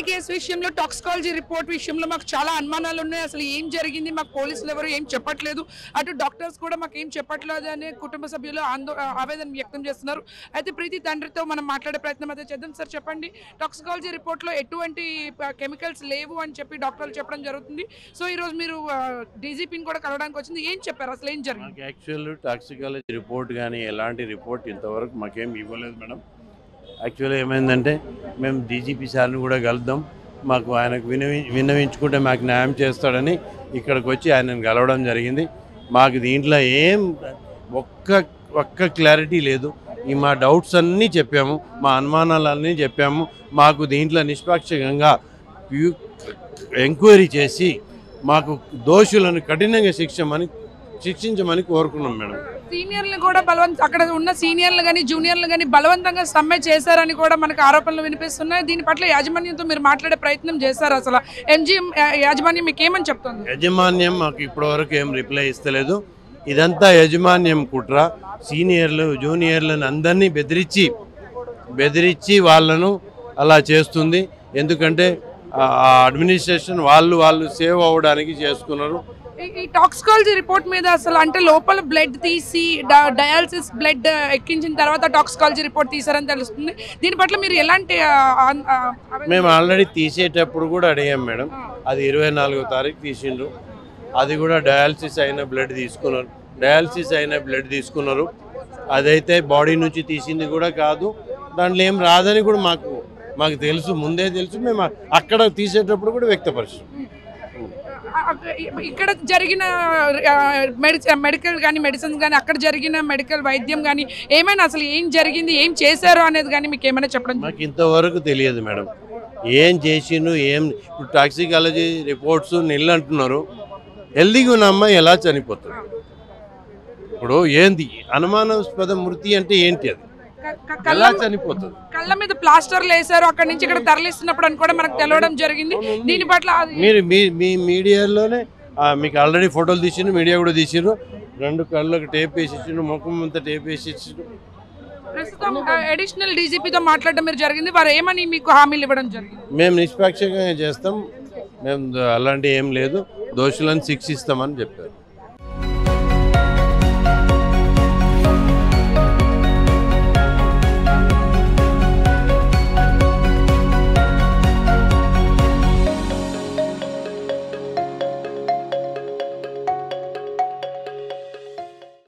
case విషయంలో toxicology report విషయంలో మాకు చాలా అనుమానాలు ఉన్నాయి అసలు ఏం జరిగింది మాకు పోలీసులు ఎవరు ఏం చెప్పట్లేదు అటు డాక్టర్స్ కూడా మాకు ఏం చెప్పట్లేదు అనే కుటుంబ సభ్యులు ఆందో ఆవేదన వ్యక్తం చేస్తున్నారు అయితే ప్రీతి తండ్రితో మనం మాట్లాడే ప్రయత్నం అయితే చేద్దాం సార్ చెప్పండి టాక్సికాలజీ రిపోర్ట్లో ఎటువంటి కెమికల్స్ లేవు అని చెప్పి డాక్టర్లు చెప్పడం జరుగుతుంది సో ఈరోజు మీరు డీజీపీని కూడా కలవడానికి వచ్చింది ఏం చెప్పారు అసలు ఏం జరిగింది మాకు యాక్చువల్ టాక్సికాలజీ రిపోర్ట్ కానీ ఎలాంటి రిపోర్ట్ ఇంతవరకు మాకేం ఇవ్వలేదు మేడం యాక్చువల్గా ఏమైందంటే మేము డీజీపీ సార్ని కూడా కలుద్దాం మాకు ఆయనకు వినవి విన్నవించుకుంటే మాకు న్యాయం చేస్తాడని ఇక్కడికి వచ్చి ఆయనను కలవడం జరిగింది మాకు దీంట్లో ఏం ఒక్క ఒక్క క్లారిటీ లేదు ఈ మా డౌట్స్ అన్నీ చెప్పాము మా అనుమానాలన్నీ చెప్పాము మాకు దీంట్లో నిష్పాక్షికంగా ప్యూ- ఎంక్వైరీ చేసి మాకు దోషులను కఠినంగా శిక్షమని శిక్షించమని కోరుకున్నాం మేడం సీనియర్లు కూడా బలవంత అక్కడ ఉన్న సీనియర్లు కానీ జూనియర్లు కానీ బలవంతంగా సమ్మె చేశారని కూడా మనకు ఆరోపణలు వినిపిస్తున్నాయి దీని పట్ల యాజమాన్యంతో మీరు మాట్లాడే ప్రయత్నం చేశారు అసలు ఎంజిఎం యాజమాన్యం మీకు ఏమని చెప్తుంది యజమాన్యం మాకు ఇప్పటివరకు ఏం రిప్లై ఇస్తలేదు ఇదంతా యజమాన్యం కుట్ర సీనియర్లు జూనియర్లను అందరినీ బెదిరించి బెదిరించి వాళ్ళను అలా చేస్తుంది ఎందుకంటే ఆ అడ్మినిస్ట్రేషన్ వాళ్ళు వాళ్ళు సేవ్ అవ్వడానికి చేసుకున్నారు ఈ- ఈ టాక్సికాలజీ రిపోర్ట్ మీద అసలు అంటే లోపల బ్లడ్ తీసి డయాలసిస్ బ్లడ్ ఎక్కించిన తర్వాత టాక్సికాలజీ రిపోర్ట్ తీసారని తెలుస్తుంది దీని పట్ల మీరు ఎలాంటి ఆ, ఆ, ఆ, ఆవేదన- మేము ఆల్రెడీ తీసేటప్పుడు కూడా అడిగాం మేడం అది ఇరవై నాలుగో తారీఖు తీసిండ్రు అది కూడా డయాలసిస్ అయిన బ్లడ్ తీసుకున్నారు డయాలసిస్ అయిన బ్లడ్ తీసుకున్నారు అదైతే బాడీ నుంచి తీసింది కూడా కాదు దాంట్లో ఏం రాదని కూడా మాకు మాకు తెలుసు ముందే తెలుసు మేము అక్కడ తీసేటప్పుడు కూడా వ్యక్తపరిచాం ఆ, ఆ, ఇక్కడ జరిగిన మెడి మెడికల్ కానీ మెడిసిన్స్ కానీ అక్కడ జరిగిన మెడికల్ వైద్యం కానీ ఏమైనా అసలు ఏం జరిగింది ఏం చేశారు అనేది కానీ మీకు ఏమైనా చెప్పడం మాకు ఇంతవరకు తెలియదు మేడం ఏం చేసిండు ఏం ఇప్పుడు టాక్సికాలజీ రిపోర్ట్స్ నిల్ అంటున్నారు హెల్దీగా ఉన్న అమ్మాయి ఎలా చనిపోతుంది ఇప్పుడు ఏంది అనుమానాస్పద మృతి అంటే ఏంటి అది క- క- కళ్ళ ఎలా చనిపోతుంది కళ్ళ మీద ప్లాస్టర్లు వేశారు అక్కడ నుంచి ఇక్కడ తరలిస్తున్నప్పుడు అని కూడా మనకు తెలవడం జరిగింది దీని పట్ల అది మీరు మీ మీ మీడియాలోనే ఆ, మీకు ఆల్రెడీ ఫోటోలు తీసిండ్రు మీడియా కూడా తీసిండ్రు రెండు కళ్ళకు టేప్ వేసి ఇచ్చిండ్రు ముఖం అంతా టేప్ వేసి ఇచ్చిండ్రు ప్రస్తుతం అడిషనల్ డీజీపీతో మాట్లాడడం మీరు జరిగింది వారు ఏమని మీకు హామీలు ఇవ్వడం జరిగింది మేము నిష్పాక్షంగా చేస్తాం మేము అలాంటి ఏం లేదు దోషులను శిక్షిస్తామని చెప్పారు